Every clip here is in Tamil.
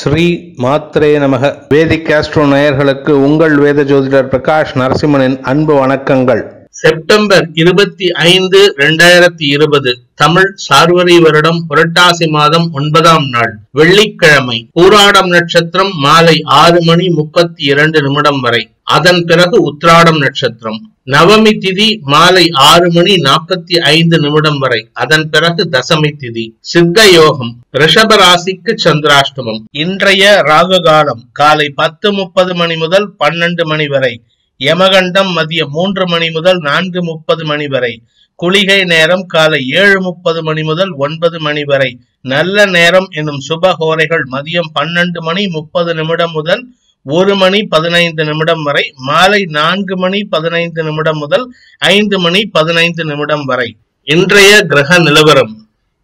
ஸ்ரீ மாத்ரே நமக வேதிக் ஆஸ்ட்ரோ நேயர்களுக்கு உங்கள் வேத ஜோதிடர் பிரகாஷ் நரசிம்மனின் அன்பு வணக்கங்கள் செப்டம்பர் இருபத்தி ஐந்து இரண்டாயிரத்தி இருபது தமிழ் சார்வரி வருடம் புரட்டாசி மாதம் ஒன்பதாம் நாள் வெள்ளிக்கிழமை பூராடம் நட்சத்திரம் மாலை ஆறு மணி முப்பத்தி இரண்டு நிமிடம் வரை அதன் பிறகு உத்ராடம் நட்சத்திரம் நவமி திதி மாலை ஆறு மணி நாற்பத்தி ஐந்து நிமிடம் வரை அதன் பிறகு தசமி திதி சித்த யோகம் ரிஷப ராசிக்கு சந்திராஷ்டமம் இன்றைய ராகு காலம் காலை பத்து முப்பது மணி முதல் பன்னெண்டு மணி வரை யமகண்டம் மதியம் மூன்று மணி முதல் நான்கு முப்பது மணி வரை குளிகை நேரம் காலை ஏழு முப்பது மணி முதல் ஒன்பது மணி வரை நல்ல நேரம் என்னும் சுப ஹோரைகள் மதியம் பன்னெண்டு மணி முப்பது நிமிடம் முதல் ஒரு மணி பதினைந்து நிமிடம் வரை மாலை நான்கு மணி பதினைந்து நிமிடம் முதல் ஐந்து மணி பதினைந்து நிமிடம் வரை இன்றைய கிரக நிலவரம்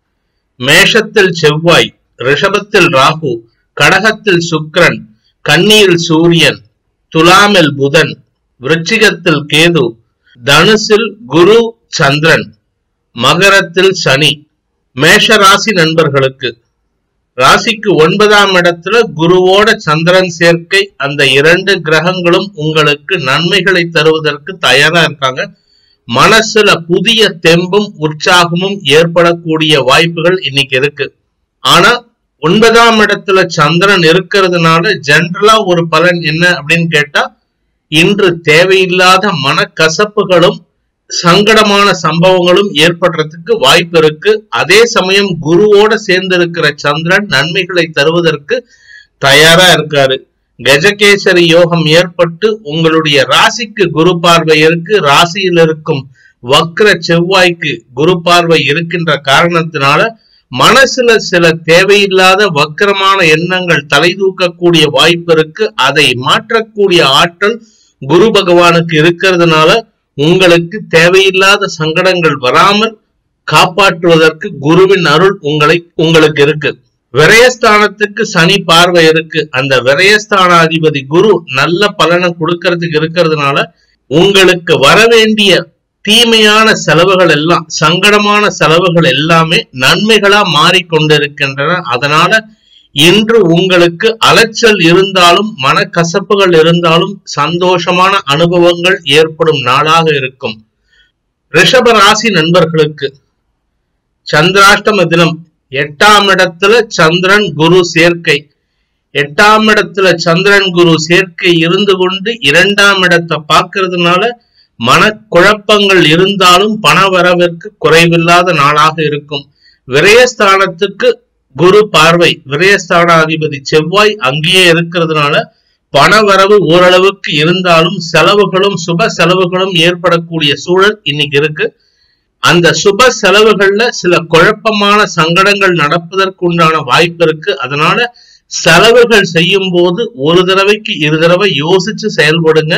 மேஷத்தில் செவ்வாய் ரிஷபத்தில் ராகு கடகத்தில் சுக்கிரன் கன்னியில் சூரியன் துலாமில் புதன் விருச்சிகத்தில் கேது தனுசில் குரு சந்திரன் மகரத்தில் சனி மேஷ ராசி நண்பர்களுக்கு ராசிக்கு ஒன்பதாம் இடத்துல குருவோட சந்திரன் சேர்க்கை அந்த இரண்டு கிரகங்களும் உங்களுக்கு நன்மைகளை தருவதற்கு தயாரா இருக்காங்க மனசுல புதிய தெம்பும் உற்சாகமும் ஏற்படக்கூடிய வாய்ப்புகள் இன்னைக்கு இருக்கு ஆனா ஒன்பதாம் இடத்துல சந்திரன் இருக்கிறதுனால ஜென்ரலா ஒரு பலன் என்ன அப்படின்னு கேட்டா இன்று தேவையில்லாத மனக்கசப்புகளும் சங்கடமான சம்பவங்களும் ஏற்படுறதுக்கு வாய்ப்பு இருக்கு அதே சமயம் குருவோட சேர்ந்து இருக்கிற சந்திரன் நன்மைகளை தருவதற்கு தயாரா இருக்காரு கஜகேசரி யோகம் ஏற்பட்டு உங்களுடைய ராசிக்கு குரு பார்வை இருக்கு ராசியில் இருக்கும் வக்ர செவ்வாய்க்கு குரு பார்வை இருக்கின்ற காரணத்தினால மனசுல சில தேவையில்லாத வக்கரமான எண்ணங்கள் தலை தூக்கக்கூடிய வாய்ப்பு இருக்கு அதை மாற்றக்கூடிய ஆற்றல் குரு பகவானுக்கு இருக்கிறதுனால உங்களுக்கு தேவையில்லாத சங்கடங்கள் வராமல் காப்பாற்றுவதற்கு குருவின் அருள் உங்களை உங்களுக்கு இருக்கு விரயஸ்தானத்துக்கு சனி பார்வை இருக்கு அந்த விரயஸ்தானாதிபதி குரு நல்ல பலனை கொடுக்கறதுக்கு இருக்கிறதுனால உங்களுக்கு வரவேண்டிய தீமையான செலவுகள் எல்லாம் சங்கடமான செலவுகள் எல்லாமே நன்மைகளா மாறிக்கொண்டிருக்கின்றன அதனால இன்று உங்களுக்கு அலைச்சல் இருந்தாலும் மனக்கசப்புகள் இருந்தாலும் சந்தோஷமான அனுபவங்கள் ஏற்படும் நாளாக இருக்கும் ரிஷப ராசி நண்பர்களுக்கு சந்திராஷ்டம தினம் எட்டாம் இடத்துல சந்திரன் குரு சேர்க்கை எட்டாம் இடத்துல சந்திரன் குரு சேர்க்கை இருந்து கொண்டு இரண்டாம் இடத்தை பார்க்கறதுனால மனக்குழப்பங்கள் இருந்தாலும் பண வரவிற்கு குறைவில்லாத நாளாக இருக்கும் விரயஸ்தானத்துக்கு குரு பார்வை விரயஸ்தானாதிபதி செவ்வாய் அங்கேயே இருக்கிறதுனால பண வரவு ஓரளவுக்கு இருந்தாலும் செலவுகளும் சுப செலவுகளும் ஏற்படக்கூடிய சூழல் இன்னைக்கு இருக்கு அந்த சுப செலவுகள்ல சில குழப்பமான சங்கடங்கள் நடப்பதற்கு உண்டான வாய்ப்பு இருக்கு அதனால செலவுகள் செய்யும் போது ஒரு தடவைக்கு இரு தடவை யோசிச்சு செயல்படுங்க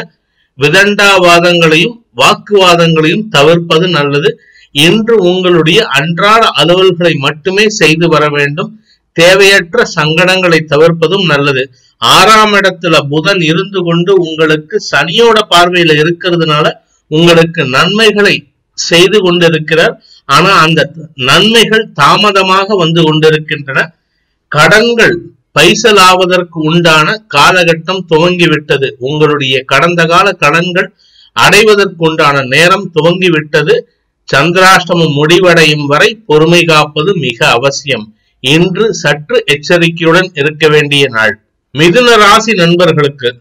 விதண்டாவாதங்களையும் வாக்குவாதங்களையும் தவிர்ப்பது நல்லது இன்று உங்களுடைய அன்றாட அலுவல்களை மட்டுமே செய்து வர வேண்டும் தேவையற்ற சங்கடங்களை தவிர்ப்பதும் நல்லது ஆறாம் இடத்துல புதன் இருந்து கொண்டு உங்களுக்கு சனியோட பார்வையில இருக்கிறதுனால உங்களுக்கு நன்மைகளை செய்து கொண்டிருக்கிறார் ஆனா அந்த நன்மைகள் தாமதமாக வந்து கொண்டிருக்கின்றன கடன்கள் பைசல் ஆவதற்கு உண்டான காலகட்டம் துவங்கிவிட்டது உங்களுடைய கடந்த கால கடன்கள் அடைவதற்கு உண்டான நேரம் துவங்கிவிட்டது சந்திராஷ்டமம் முடிவடையும் வரை பொறுமை காப்பது மிக அவசியம் இன்று சற்று எச்சரிக்கையுடன் இருக்க வேண்டிய நாள் மிதுன ராசி நண்பர்களுக்கு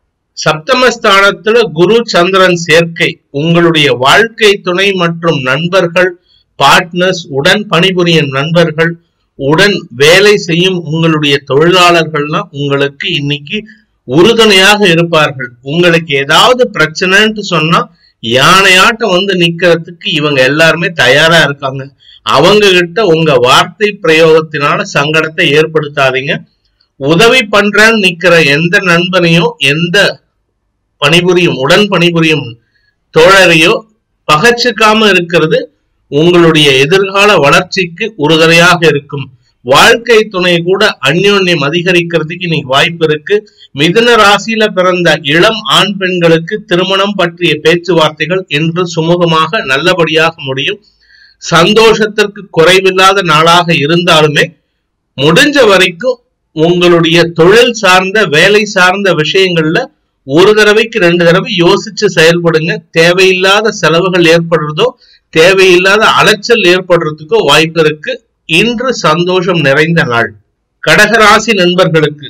சப்தமஸ்தானத்துல குரு சந்திரன் சேர்க்கை உங்களுடைய வாழ்க்கை துணை மற்றும் நண்பர்கள் பார்ட்னர்ஸ் உடன் பணிபுரியும் நண்பர்கள் உடன் வேலை செய்யும் உங்களுடைய தொழிலாளர்கள்லாம் உங்களுக்கு இன்னைக்கு உறுதுணையாக இருப்பார்கள் உங்களுக்கு ஏதாவது பிரச்சனைன்னு சொன்னா யானையாட்டம் வந்து நிக்கிறதுக்கு இவங்க எல்லாருமே தயாரா இருக்காங்க அவங்க கிட்ட உங்க வார்த்தை பிரயோகத்தினால சங்கடத்தை ஏற்படுத்தாதீங்க உதவி பண்றேன்னு நிக்கிற எந்த நண்பனையோ எந்த பணிபுரியும் உடன் பணிபுரியும் தோழரையோ பகச்சுக்காம இருக்கிறது உங்களுடைய எதிர்கால வளர்ச்சிக்கு உறுதுணையாக இருக்கும் வாழ்க்கை துணை கூட அந்யோன்யம் அதிகரிக்கிறதுக்கு இன்னைக்கு வாய்ப்பு இருக்கு மிதுன ராசியில பிறந்த இளம் ஆண் பெண்களுக்கு திருமணம் பற்றிய பேச்சுவார்த்தைகள் இன்று சுமூகமாக நல்லபடியாக முடியும் சந்தோஷத்திற்கு குறைவில்லாத நாளாக இருந்தாலுமே முடிஞ்ச வரைக்கும் உங்களுடைய தொழில் சார்ந்த வேலை சார்ந்த விஷயங்கள்ல ஒரு தடவைக்கு ரெண்டு தடவை யோசிச்சு செயல்படுங்க தேவையில்லாத செலவுகள் ஏற்படுறதோ தேவையில்லாத அலைச்சல் ஏற்படுறதுக்கோ வாய்ப்பு இருக்கு இன்று சந்தோஷம் நிறைந்த நாள் கடகராசி நண்பர்களுக்கு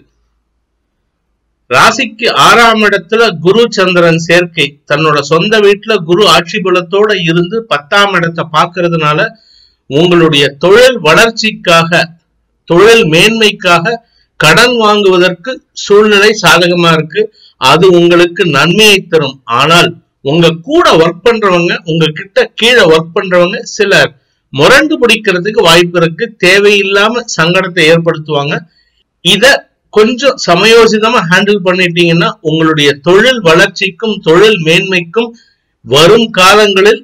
ராசிக்கு ஆறாம் இடத்துல குரு சந்திரன் சேர்க்கை தன்னோட சொந்த வீட்டுல குரு ஆட்சி பலத்தோட இருந்து பத்தாம் இடத்தை பார்க்கறதுனால உங்களுடைய தொழில் வளர்ச்சிக்காக தொழில் மேன்மைக்காக கடன் வாங்குவதற்கு சூழ்நிலை சாதகமா இருக்கு அது உங்களுக்கு நன்மையை தரும் ஆனால் உங்க கூட ஒர்க் பண்றவங்க உங்க கிட்ட கீழே ஒர்க் பண்றவங்க சிலர் முரண்டு பிடிக்கிறதுக்கு வாய்ப்பு இருக்கு தேவையில்லாம சங்கடத்தை ஏற்படுத்துவாங்க இத கொஞ்சம் சமயோசிதமா ஹேண்டில் பண்ணிட்டீங்கன்னா உங்களுடைய தொழில் வளர்ச்சிக்கும் தொழில் மேன்மைக்கும் வரும் காலங்களில்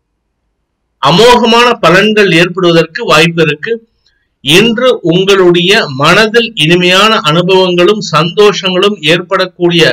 அமோகமான பலன்கள் ஏற்படுவதற்கு வாய்ப்பு இருக்கு இன்று உங்களுடைய மனதில் இனிமையான அனுபவங்களும் சந்தோஷங்களும் ஏற்படக்கூடிய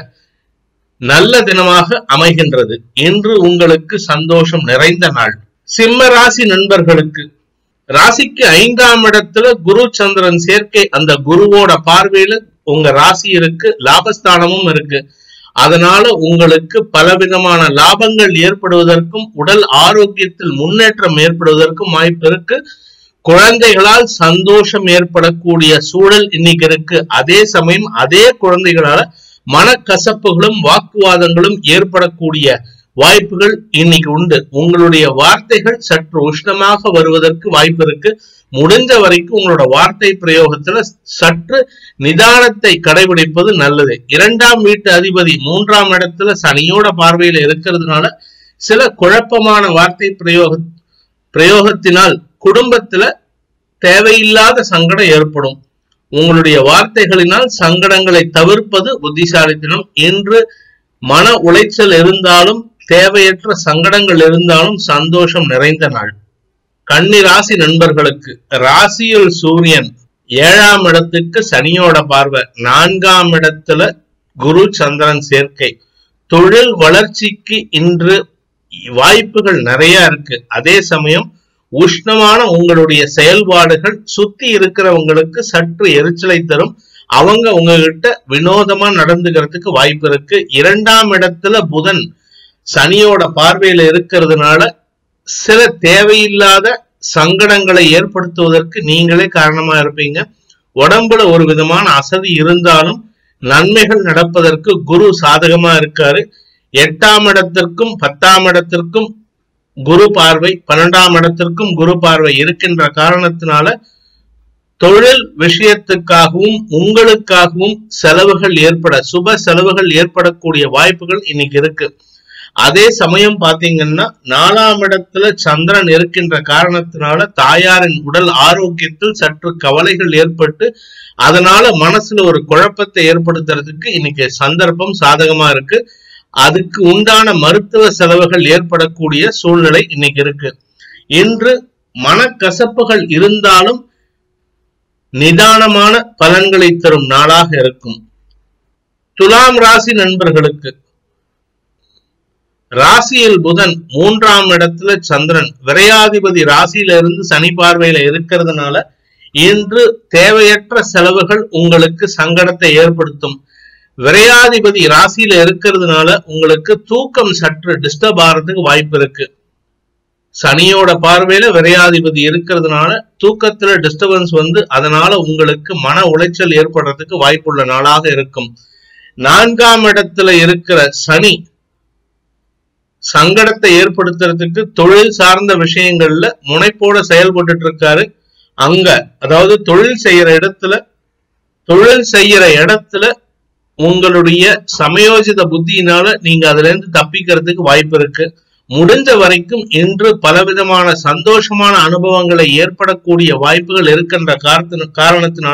நல்ல தினமாக அமைகின்றது இன்று உங்களுக்கு சந்தோஷம் நிறைந்த நாள் சிம்ம ராசி நண்பர்களுக்கு ராசிக்கு ஐந்தாம் இடத்துல குரு சந்திரன் சேர்க்கை அந்த குருவோட பார்வையில உங்க ராசி இருக்கு லாபஸ்தானமும் இருக்கு அதனால உங்களுக்கு பலவிதமான லாபங்கள் ஏற்படுவதற்கும் உடல் ஆரோக்கியத்தில் முன்னேற்றம் ஏற்படுவதற்கும் வாய்ப்பு இருக்கு குழந்தைகளால் சந்தோஷம் ஏற்படக்கூடிய சூழல் இன்னைக்கு இருக்கு அதே சமயம் அதே குழந்தைகளால மனக்கசப்புகளும் வாக்குவாதங்களும் ஏற்படக்கூடிய வாய்ப்புகள் இன்னைக்கு உண்டு உங்களுடைய வார்த்தைகள் சற்று உஷ்ணமாக வருவதற்கு வாய்ப்பு இருக்கு முடிஞ்ச வரைக்கும் உங்களோட வார்த்தை பிரயோகத்துல சற்று நிதானத்தை கடைபிடிப்பது நல்லது இரண்டாம் வீட்டு அதிபதி மூன்றாம் இடத்துல சனியோட பார்வையில இருக்கிறதுனால சில குழப்பமான வார்த்தை பிரயோக பிரயோகத்தினால் குடும்பத்துல தேவையில்லாத சங்கடம் ஏற்படும் உங்களுடைய வார்த்தைகளினால் சங்கடங்களை தவிர்ப்பது புத்திசாலித்தனம் என்று மன உளைச்சல் இருந்தாலும் தேவையற்ற சங்கடங்கள் இருந்தாலும் சந்தோஷம் நிறைந்த நாள் கன்னி ராசி நண்பர்களுக்கு ராசியில் சூரியன் ஏழாம் இடத்துக்கு சனியோட பார்வை நான்காம் இடத்துல குரு சந்திரன் சேர்க்கை தொழில் வளர்ச்சிக்கு இன்று வாய்ப்புகள் நிறைய இருக்கு அதே சமயம் உஷ்ணமான உங்களுடைய செயல்பாடுகள் சுத்தி இருக்கிறவங்களுக்கு சற்று எரிச்சலை தரும் அவங்க உங்ககிட்ட வினோதமா நடந்துக்கிறதுக்கு வாய்ப்பு இருக்கு இரண்டாம் இடத்துல புதன் சனியோட பார்வையில இருக்கிறதுனால சில தேவையில்லாத சங்கடங்களை ஏற்படுத்துவதற்கு நீங்களே காரணமா இருப்பீங்க உடம்புல ஒரு விதமான அசதி இருந்தாலும் நன்மைகள் நடப்பதற்கு குரு சாதகமா இருக்காரு எட்டாம் இடத்திற்கும் பத்தாம் இடத்திற்கும் குரு பார்வை பன்னெண்டாம் இடத்திற்கும் குரு பார்வை இருக்கின்ற காரணத்தினால தொழில் விஷயத்துக்காகவும் உங்களுக்காகவும் செலவுகள் ஏற்பட சுப செலவுகள் ஏற்படக்கூடிய வாய்ப்புகள் இன்னைக்கு இருக்கு அதே சமயம் பாத்தீங்கன்னா நாலாம் இடத்துல சந்திரன் இருக்கின்ற காரணத்தினால தாயாரின் உடல் ஆரோக்கியத்தில் சற்று கவலைகள் ஏற்பட்டு அதனால மனசுல ஒரு குழப்பத்தை ஏற்படுத்துறதுக்கு இன்னைக்கு சந்தர்ப்பம் சாதகமா இருக்கு அதுக்கு உண்டான மருத்துவ செலவுகள் ஏற்படக்கூடிய சூழ்நிலை இன்னைக்கு இருக்கு இன்று மனக்கசப்புகள் இருந்தாலும் நிதானமான பலன்களை தரும் நாளாக இருக்கும் துலாம் ராசி நண்பர்களுக்கு ராசியில் புதன் மூன்றாம் இடத்துல சந்திரன் விரையாதிபதி ராசியில இருந்து சனி பார்வையில இருக்கிறதுனால இன்று தேவையற்ற செலவுகள் உங்களுக்கு சங்கடத்தை ஏற்படுத்தும் விரையாதிபதி ராசியில இருக்கிறதுனால உங்களுக்கு தூக்கம் சற்று டிஸ்டர்ப் ஆகிறதுக்கு வாய்ப்பு இருக்கு சனியோட பார்வையில விரையாதிபதி இருக்கிறதுனால தூக்கத்துல டிஸ்டர்பன்ஸ் வந்து அதனால உங்களுக்கு மன உளைச்சல் ஏற்படுறதுக்கு வாய்ப்புள்ள நாளாக இருக்கும் நான்காம் இடத்துல இருக்கிற சனி சங்கடத்தை ஏற்படுத்துறதுக்கு தொழில் சார்ந்த விஷயங்கள்ல முனைப்போட செயல்பட்டு இருக்காரு அங்க அதாவது தொழில் செய்யற இடத்துல தொழில் செய்யற இடத்துல உங்களுடைய சமயோஜித புத்தியினால நீங்க அதுல இருந்து தப்பிக்கிறதுக்கு வாய்ப்பு இருக்கு முடிஞ்ச வரைக்கும் இன்று பலவிதமான சந்தோஷமான அனுபவங்களை ஏற்படக்கூடிய வாய்ப்புகள் இருக்கின்ற காரணத்தின- காரணத்தினால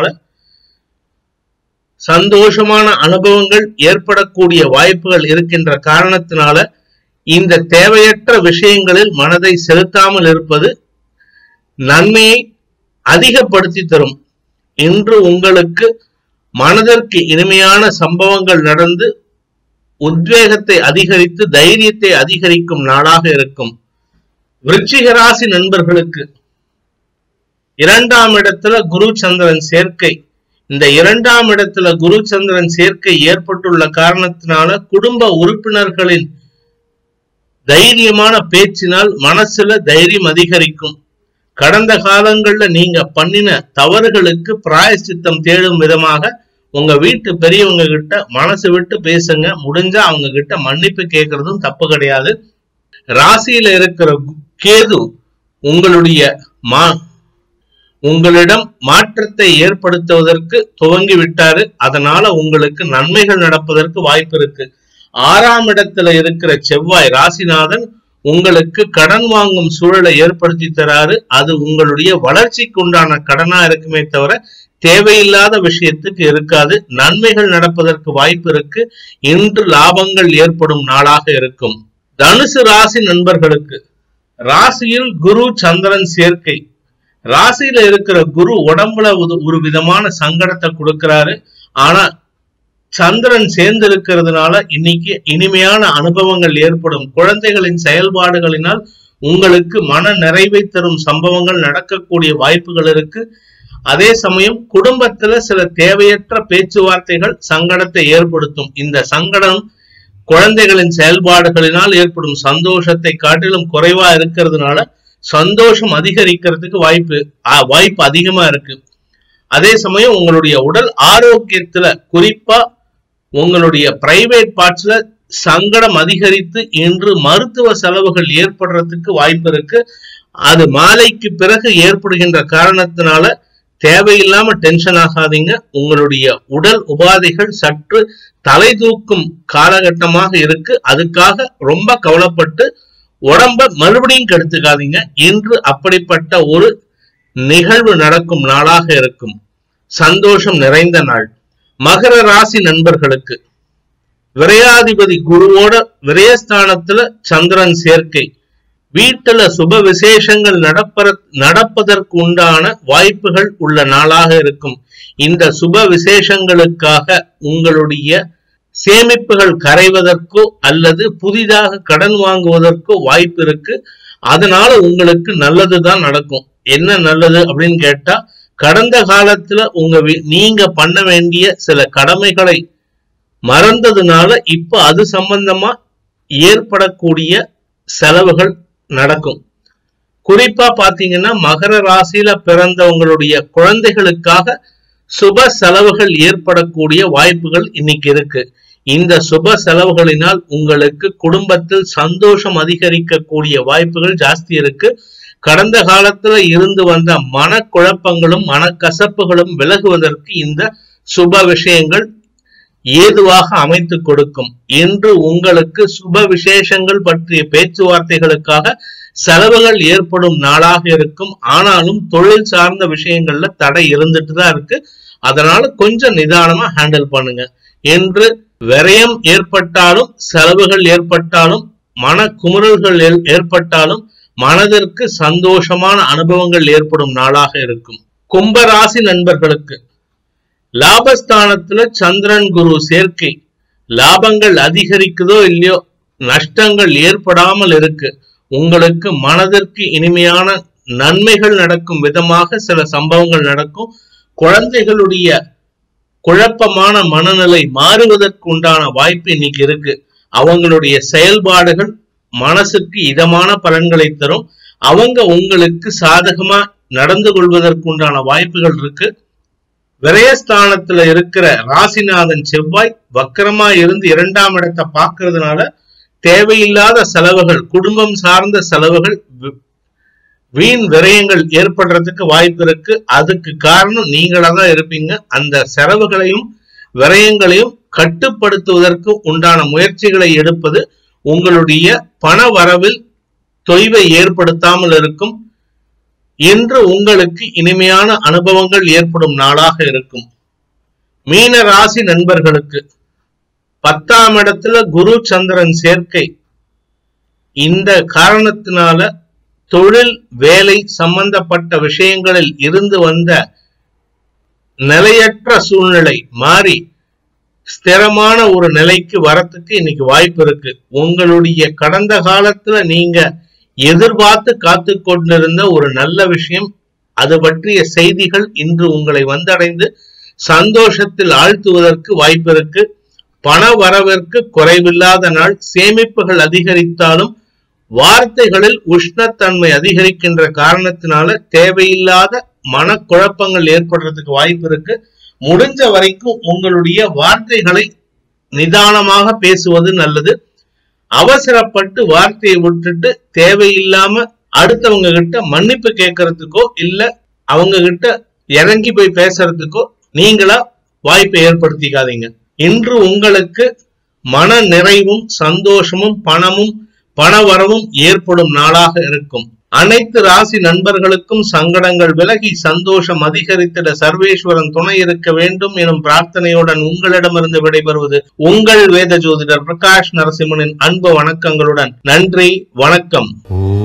சந்தோஷமான அனுபவங்கள் ஏற்படக்கூடிய வாய்ப்புகள் இருக்கின்ற காரணத்தினால இந்த தேவையற்ற விஷயங்களில் மனதை செலுத்தாமல் இருப்பது நன்மையை அதிகப்படுத்தி தரும் இன்று உங்களுக்கு மனதிற்கு இனிமையான சம்பவங்கள் நடந்து உத்வேகத்தை அதிகரித்து தைரியத்தை அதிகரிக்கும் நாளாக இருக்கும் விருச்சிக ராசி நண்பர்களுக்கு இரண்டாம் இடத்துல குரு சந்திரன் சேர்க்கை இந்த இரண்டாம் இடத்துல குரு சந்திரன் சேர்க்கை ஏற்பட்டுள்ள காரணத்தினால குடும்ப உறுப்பினர்களின் தைரியமான பேச்சினால் மனசுல தைரியம் அதிகரிக்கும் கடந்த காலங்கள்ல நீங்க பண்ணின தவறுகளுக்கு பிராயச்சித்தம் தேடும் விதமாக உங்க வீட்டு பெரியவங்க கிட்ட மனசு விட்டு பேசுங்க முடிஞ்சா அவங்க கிட்ட மன்னிப்பு கேட்கறதும் தப்பு கிடையாது ராசியில இருக்கிற கு- கேது உங்களுடைய மா உங்களிடம் மாற்றத்தை ஏற்படுத்துவதற்கு துவங்கி விட்டாரு அதனால உங்களுக்கு நன்மைகள் நடப்பதற்கு வாய்ப்பு இருக்கு ஆறாம் இடத்துல இருக்கிற செவ்வாய் ராசிநாதன் உங்களுக்கு கடன் வாங்கும் சூழலை ஏற்படுத்தி தராரு அது உங்களுடைய வளர்ச்சிக்கு உண்டான கடனா இருக்குமே தவிர தேவையில்லாத விஷயத்துக்கு இருக்காது நன்மைகள் நடப்பதற்கு வாய்ப்பு இருக்கு இன்று லாபங்கள் ஏற்படும் நாளாக இருக்கும் தனுசு ராசி நண்பர்களுக்கு ராசியில் குரு சந்திரன் சேர்க்கை ராசியில இருக்கிற குரு உடம்புல ஒரு- ஒரு விதமான சங்கடத்தை கொடுக்கிறாரு ஆனா சந்திரன் சேர்ந்து இருக்கிறதுனால இன்னைக்கு இனிமையான அனுபவங்கள் ஏற்படும் குழந்தைகளின் செயல்பாடுகளினால் உங்களுக்கு மன நிறைவை தரும் சம்பவங்கள் நடக்கக்கூடிய வாய்ப்புகள் இருக்கு அதே சமயம் குடும்பத்துல சில தேவையற்ற பேச்சுவார்த்தைகள் சங்கடத்தை ஏற்படுத்தும் இந்த சங்கடம் குழந்தைகளின் செயல்பாடுகளினால் ஏற்படும் சந்தோஷத்தை காட்டிலும் குறைவா இருக்கிறதுனால சந்தோஷம் அதிகரிக்கிறதுக்கு வாய்ப்பு ஆ, வாய்ப்பு அதிகமா இருக்கு அதே சமயம் உங்களுடைய உடல் ஆரோக்கியத்துல குறிப்பா உங்களுடைய பிரைவேட் பார்ட்ஸ்ல சங்கடம் அதிகரித்து இன்று மருத்துவ செலவுகள் ஏற்படுறதுக்கு வாய்ப்பு இருக்கு அது மாலைக்கு பிறகு ஏற்படுகின்ற காரணத்தினால தேவையில்லாம டென்ஷன் ஆகாதீங்க உங்களுடைய உடல் உபாதைகள் சற்று தலை தூக்கும் காலகட்டமாக இருக்கு அதுக்காக ரொம்ப கவலைப்பட்டு உடம்ப மறுபடியும் கெடுத்துக்காதீங்க இன்று அப்படிப்பட்ட ஒரு நிகழ்வு நடக்கும் நாளாக இருக்கும் சந்தோஷம் நிறைந்த நாள் மகர ராசி நண்பர்களுக்கு விரையாதிபதி குருவோட விரயஸ்தானத்துல சந்திரன் சேர்க்கை வீட்டுல சுப விசேஷங்கள் நடப்பற நடப்பதற்கு உண்டான வாய்ப்புகள் உள்ள நாளாக இருக்கும் இந்த சுப விசேஷங்களுக்காக உங்களுடைய சேமிப்புகள் கரைவதற்கோ அல்லது புதிதாக கடன் வாங்குவதற்கோ வாய்ப்பு இருக்கு அதனால உங்களுக்கு நல்லதுதான் நடக்கும் என்ன நல்லது அப்படின்னு கேட்டா கடந்த காலத்துல உங்க வீ- நீங்க பண்ண வேண்டிய சில கடமைகளை மறந்ததுனால இப்ப அது சம்பந்தமா ஏற்படக்கூடிய செலவுகள் நடக்கும் குறிப்பா பாத்தீங்கன்னா மகர ராசியில பிறந்தவங்களுடைய குழந்தைகளுக்காக சுப செலவுகள் ஏற்படக்கூடிய வாய்ப்புகள் இன்னைக்கு இருக்கு இந்த சுப செலவுகளினால் உங்களுக்கு குடும்பத்தில் சந்தோஷம் அதிகரிக்கக்கூடிய வாய்ப்புகள் ஜாஸ்தி இருக்கு கடந்த காலத்துல இருந்து வந்த மனக்குழப்பங்களும் மனக்கசப்புகளும் விலகுவதற்கு இந்த சுப விஷயங்கள் ஏதுவாக அமைத்துக் கொடுக்கும் இன்று உங்களுக்கு சுப விசேஷங்கள் பற்றிய பேச்சுவார்த்தைகளுக்காக செலவுகள் ஏற்படும் நாளாக இருக்கும் ஆனாலும் தொழில் சார்ந்த விஷயங்கள்ல தடை இருந்துட்டு தான் இருக்கு அதனால கொஞ்சம் நிதானமா ஹேண்டில் பண்ணுங்க என்று விரயம் ஏற்பட்டாலும் செலவுகள் ஏற்பட்டாலும் மன குமுறல்கள் ஏற்- ஏற்பட்டாலும் மனதிற்கு சந்தோஷமான அனுபவங்கள் ஏற்படும் நாளாக இருக்கும் கும்பராசி நண்பர்களுக்கு லாபஸ்தானத்துல சந்திரன் குரு சேர்க்கை லாபங்கள் அதிகரிக்குதோ இல்லையோ நஷ்டங்கள் ஏற்படாமல் இருக்கு உங்களுக்கு மனதிற்கு இனிமையான நன்மைகள் நடக்கும் விதமாக சில சம்பவங்கள் நடக்கும் குழந்தைகளுடைய குழப்பமான மனநிலை மாறுவதற்கு உண்டான வாய்ப்பு இன்னைக்கு இருக்கு அவங்களுடைய செயல்பாடுகள் மனசுக்கு இதமான பலன்களை தரும் அவங்க உங்களுக்கு சாதகமா நடந்து கொள்வதற்கு உண்டான வாய்ப்புகள் இருக்கு விரயஸ்தானத்துல இருக்கிற ராசிநாதன் செவ்வாய் வக்கரமா இருந்து இரண்டாம் இடத்தை பார்க்கறதுனால தேவையில்லாத செலவுகள் குடும்பம் சார்ந்த செலவுகள் வி- வீண் விரயங்கள் ஏற்படுறதுக்கு வாய்ப்பு இருக்கு அதுக்கு காரணம் நீங்களா தான் இருப்பீங்க அந்த செலவுகளையும் விரயங்களையும் கட்டுப்படுத்துவதற்கு உண்டான முயற்சிகளை எடுப்பது உங்களுடைய பண வரவில் தொய்வை ஏற்படுத்தாமல் இருக்கும் இன்று உங்களுக்கு இனிமையான அனுபவங்கள் ஏற்படும் நாளாக இருக்கும் மீன ராசி நண்பர்களுக்கு பத்தாம் இடத்துல குரு சந்திரன் சேர்க்கை இந்த காரணத்தினால தொழில் வேலை சம்பந்தப்பட்ட விஷயங்களில் இருந்து வந்த நிலையற்ற சூழ்நிலை மாறி ஸ்திரமான ஒரு நிலைக்கு வரத்துக்கு இன்னைக்கு வாய்ப்பு இருக்கு உங்களுடைய கடந்த காலத்துல நீங்க எதிர்பார்த்து காத்து கொண்டிருந்த ஒரு நல்ல விஷயம் அது பற்றிய செய்திகள் இன்று உங்களை வந்தடைந்து சந்தோஷத்தில் ஆழ்த்துவதற்கு வாய்ப்பு இருக்கு பண வரவிற்கு குறைவில்லாத நாள் சேமிப்புகள் அதிகரித்தாலும் வார்த்தைகளில் உஷ்ணத்தன்மை அதிகரிக்கின்ற காரணத்தினால தேவையில்லாத மனக்குழப்பங்கள் ஏற்படுறதுக்கு வாய்ப்பு இருக்கு முடிஞ்ச வரைக்கும் உங்களுடைய வார்த்தைகளை நிதானமாக பேசுவது நல்லது அவசரப்பட்டு வார்த்தையை விட்டுட்டு தேவையில்லாம அடுத்தவங்க கிட்ட மன்னிப்பு கேட்கறதுக்கோ இல்ல அவங்க கிட்ட இறங்கி போய் பேசுறதுக்கோ நீங்களா வாய்ப்பை ஏற்படுத்திக்காதீங்க இன்று உங்களுக்கு மன நிறைவும் சந்தோஷமும் பணமும் பணவரவும் ஏற்படும் நாளாக இருக்கும் அனைத்து ராசி நண்பர்களுக்கும் சங்கடங்கள் விலகி சந்தோஷம் அதிகரித்திட சர்வேஸ்வரன் துணை இருக்க வேண்டும் எனும் பிரார்த்தனையுடன் உங்களிடமிருந்து விடைபெறுவது உங்கள் வேத ஜோதிடர் பிரகாஷ் நரசிம்மனின் அன்பு வணக்கங்களுடன் நன்றி வணக்கம் ஓம்